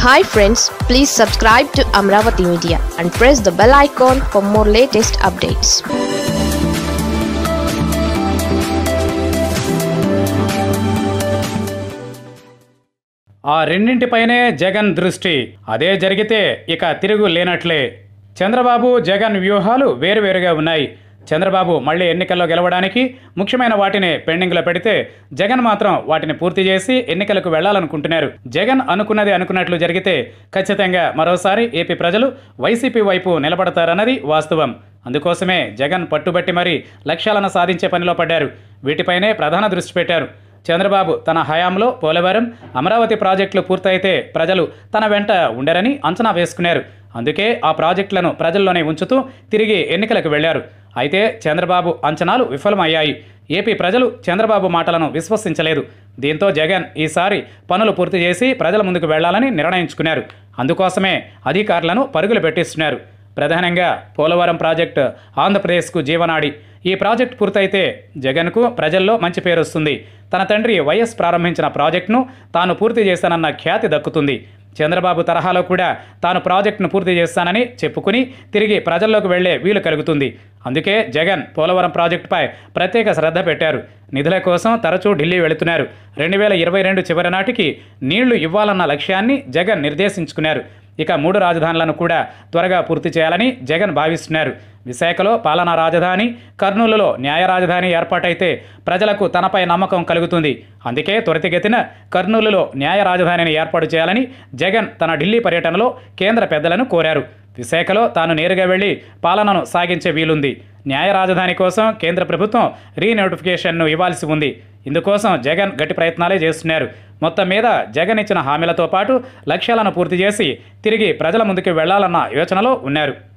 hi friends please subscribe to Amaravati media and press the bell icon for more latest updates ఆ రెండింటిపైనే జగన్ దృష్టి అదే జరిగితే ఇక తిరుగు లేనట్లే చంద్రబాబు జగన్ వ్యూహాలు వేరువేరుగా ఉన్నాయి చంద్రబాబు మళ్ళీ ఎన్నికల్లో గెలవడానికి ముఖ్యమైన వాటిని పెండింగ్లో పెడితే జగన్ మాత్రం వాటిని పూర్తి చేసి ఎన్నికలకు వెళ్లాలనుకుంటున్నారు జగన్ అనుకున్నది అనుకున్నట్లు జరిగితే ఖచ్చితంగా మరోసారి ఏపీ ప్రజలు వైసీపీ వైపు నిలబడతారన్నది వాస్తవం అందుకోసమే జగన్ పట్టుబట్టి మరీ లక్ష్యాలను సాధించే పనిలో పడ్డారు వీటిపైనే ప్రధాన దృష్టి పెట్టారు చంద్రబాబు తన హయాంలో పోలవరం అమరావతి ప్రాజెక్టులు పూర్తయితే ప్రజలు తన వెంట ఉండరని అంచనా వేసుకున్నారు అందుకే ఆ ప్రాజెక్టులను ప్రజల్లోనే ఉంచుతూ తిరిగి ఎన్నికలకు వెళ్లారు అయితే చంద్రబాబు అంచనాలు విఫలమయ్యాయి ఏపీ ప్రజలు చంద్రబాబు మాటలను విశ్వసించలేదు దీంతో జగన్ ఈసారి పనులు పూర్తి చేసి ప్రజల ముందుకు వెళ్లాలని నిర్ణయించుకున్నారు అందుకోసమే అధికారులను పరుగులు పెట్టిస్తున్నారు ప్రధానంగా పోలవరం ప్రాజెక్టు ఆంధ్రప్రదేశ్కు జీవనాడి ఈ ప్రాజెక్ట్ పూర్తయితే జగన్కు ప్రజల్లో మంచి పేరు వస్తుంది తన తండ్రి వైఎస్ ప్రారంభించిన ప్రాజెక్టును తాను పూర్తి చేశానన్న ఖ్యాతి దక్కుతుంది చంద్రబాబు తరహాలో కూడా తాను ప్రాజెక్టును పూర్తి చేస్తానని చెప్పుకుని తిరిగి ప్రజల్లోకి వెళ్లే వీలు కలుగుతుంది అందుకే జగన్ పోలవరం ప్రాజెక్టుపై ప్రత్యేక శ్రద్ధ పెట్టారు నిధుల కోసం తరచూ ఢిల్లీ వెళుతున్నారు రెండు వేల ఇరవై రెండు చివరి నాటికి నీళ్లు ఇవ్వాలన్న లక్ష్యాన్ని జగన్ నిర్దేశించుకున్నారు ఇక మూడు రాజధానులను కూడా త్వరగా పూర్తి చేయాలని జగన్ భావిస్తున్నారు విశాఖలో పాలనా రాజధాని కర్నూలులో న్యాయ రాజధాని ఏర్పాటైతే ప్రజలకు తనపై నమ్మకం కలుగుతుంది అందుకే త్వరితగతిన కర్నూలులో న్యాయ రాజధానిని ఏర్పాటు చేయాలని జగన్ తన ఢిల్లీ పర్యటనలో కేంద్ర పెద్దలను కోరారు విశాఖలో తాను నేరుగా వెళ్లి పాలనను సాగించే వీలుంది న్యాయ రాజధాని కోసం కేంద్ర ప్రభుత్వం రీనోటిఫికేషన్ను ఇవ్వాల్సి ఉంది ఇందుకోసం జగన్ గట్టి ప్రయత్నాలే చేస్తున్నారు మొత్తం మీద జగన్ ఇచ్చిన హామీలతో పాటు లక్ష్యాలను పూర్తి చేసి తిరిగి ప్రజల ముందుకు వెళ్లాలన్న యోచనలో ఉన్నారు